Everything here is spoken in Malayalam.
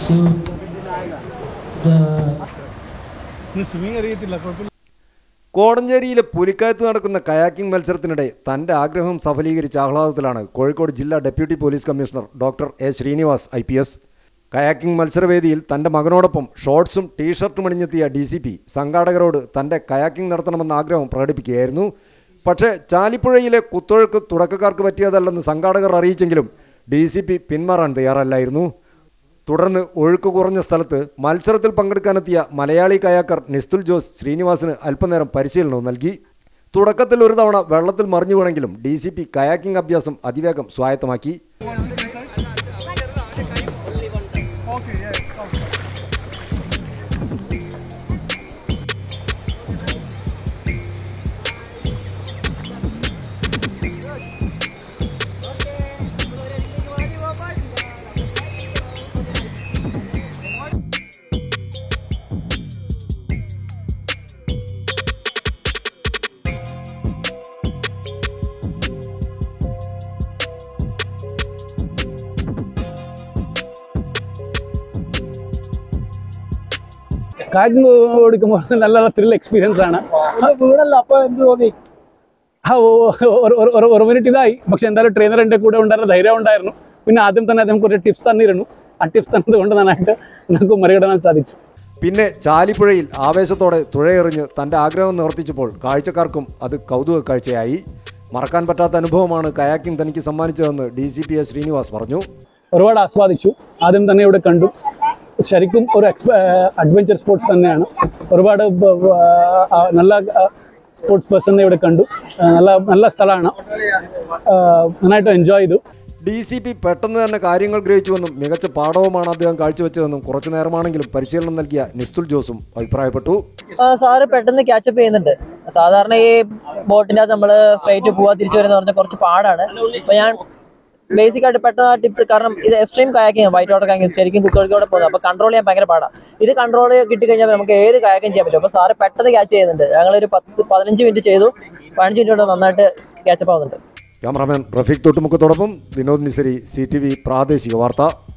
So the സ്വിമ്മിങ് അറിയത്തില്ല കുഴപ്പമില്ല കോടഞ്ചേരിയിലെ പുലിക്കയത്ത് നടക്കുന്ന കയാക്കിംഗ് മത്സരത്തിനിടെ തന്റെ ആഗ്രഹം സഫലീകരിച്ച ആഹ്ലാദത്തിലാണ് കോഴിക്കോട് ജില്ലാ deputy police commissioner doctor A Srinivas I P S kayaking മത്സരവേദിയിൽ തന്റെ മകനോടൊപ്പം ഷോർട്സും ടീഷർട്ടും അണിഞ്ഞെത്തിയ ഡി സി പി സംഘാടകരോട് തന്റെ കയാക്കിംഗ് നടത്തണമെന്ന ആഗ്രഹം പ്രകടിപ്പിക്കുകയായിരുന്നു പക്ഷേ ചാലിപ്പുഴയിലെ കുത്തൊഴുക്ക് തുടക്കക്കാർക്ക് പറ്റിയതല്ലെന്ന് സംഘാടകർ അറിയിച്ചെങ്കിലും ഡി സി പി പിന്മാറാൻ തയ്യാറല്ലായിരുന്നു തുടർന്ന് ഒഴുക്ക് കുറഞ്ഞ സ്ഥലത്ത് മത്സരത്തിൽ പങ്കെടുക്കാനെത്തിയ മലയാളി കയാക്കർ നിസ്തുൽ ജോസ് ശ്രീനിവാസിന് അല്പനേരം പരിശീലനവും നൽകി തുടക്കത്തിൽ ഒരു തവണ വെള്ളത്തിൽ മറിഞ്ഞു വീണെങ്കിലും ഡി സി പി കയാക്കിംഗ് അഭ്യാസം അതിവേഗം സ്വായത്തമാക്കി കാക്കിങ് ഓടിക്കുമ്പോൾ നല്ല ത്രിൽ എക്സ്പീരിയൻസ് ആണ് വീടല്ല അപ്പൊ എന്ത് തോന്നി ആ ഓ- ഒരു- ഒരു- ഒരു- ഒരു മിനിറ്റ് ഇതായി പക്ഷെ എന്തായാലും ട്രെയിനർ എൻ്റെ കൂടെ ഉണ്ടായിരുന്ന ധൈര്യം ഉണ്ടായിരുന്നു പിന്നെ ആദ്യം തന്നെ നമുക്ക് ഒരു ടിപ്സ് തന്നിരുന്നു ആ ടിപ്സ് തന്നത് കൊണ്ട് നന്നായിട്ട് നമുക്ക് മറികടക്കാൻ സാധിച്ചു പിന്നെ ചാലിപ്പുഴയിൽ ആവേശത്തോടെ തുഴയെറിഞ്ഞ് തന്റെ ആഗ്രഹം നിവർത്തിച്ചപ്പോൾ കാഴ്ചക്കാർക്കും അത് കൗതുക കാഴ്ചയായി മറക്കാൻ പറ്റാത്ത അനുഭവമാണ് കയാക്കിംഗ് തനിക്ക് സമ്മാനിച്ചതെന്ന് D C P S Srinivas പറഞ്ഞു ഒരുപാട് ആസ്വാദിച്ചു ആദ്യം തന്നെ ഇവിടെ കണ്ടു ശരിക്കും ഒരു എക്സ്പ അഡ്വഞ്ചർ സ്പോർട്സ് തന്നെയാണ് ഒരുപാട് ബ- ബ- ആ, നല്ല സ്പോർട്സ് പേഴ്സണിനെ ഇവിടെ കണ്ടു ആ, നല്ല നല്ല സ്ഥലമാണ് ആ, നന്നായിട്ട് എൻജോയ് ചെയ്തു ഡി സി പി പെട്ടെന്ന് തന്നെ കാര്യങ്ങൾ ഗ്രഹിച്ചുവെന്നും മികച്ച പാഠവുമാണ് അദ്ദേഹം കാഴ്ചവെച്ചതെന്നും കുറച്ചു നേരമാണെങ്കിലും പരിശീലനം നൽകിയ നിസ്തുൽ ജോസും അഭിപ്രായപ്പെട്ടു ആ, സാറ് പെട്ടെന്ന് ക്യാച്ചപ്പ് ചെയ്യുന്നുണ്ട് സാധാരണ ഈ ബോട്ടിന്റെ അകത്ത് നമ്മള് സ്ട്രൈറ്റ് പോവാ തിരിച്ചു വരുന്ന പറഞ്ഞാൽ കുറച്ച് പാടാണ് അപ്പൊ ഞാൻ ബേസിക് ആയിട്ട് പെട്ടെന്ന് ആ ടിപ്സ് കാരണം ഇത് extreme kayaking white water kayaking ശരിക്കും കുത്തൊഴുക്കോടെ പോകുന്നത് അപ്പൊ കൺട്രോൾ ചെയ്യാൻ ഭയങ്കര പാടാണ് ഇത് കൺട്രോൾ കിട്ടിക്കഴിഞ്ഞാൽ നമുക്ക് ഏത് കയാക്കും ചെയ്യാൻ പറ്റും അപ്പൊ സാറ് പെട്ടെന്ന് ക്യാച്ച് ചെയ്യുന്നുണ്ട് ഞങ്ങളൊരു പത്ത് പതിനഞ്ച് മിനിറ്റ് ചെയ്തു പതിനഞ്ച് മിനിറ്റ് കൊണ്ട് നന്നായിട്ട് ക്യാച്ചപ്പ് ആവുന്നുണ്ട് ക്യാമറാമാൻ റഫീഖ് തൊട്ടുമുക്കത്തോടൊപ്പം വിനോദ് നിസരി സി ടി വി പ്രാദേശിക വാർത്ത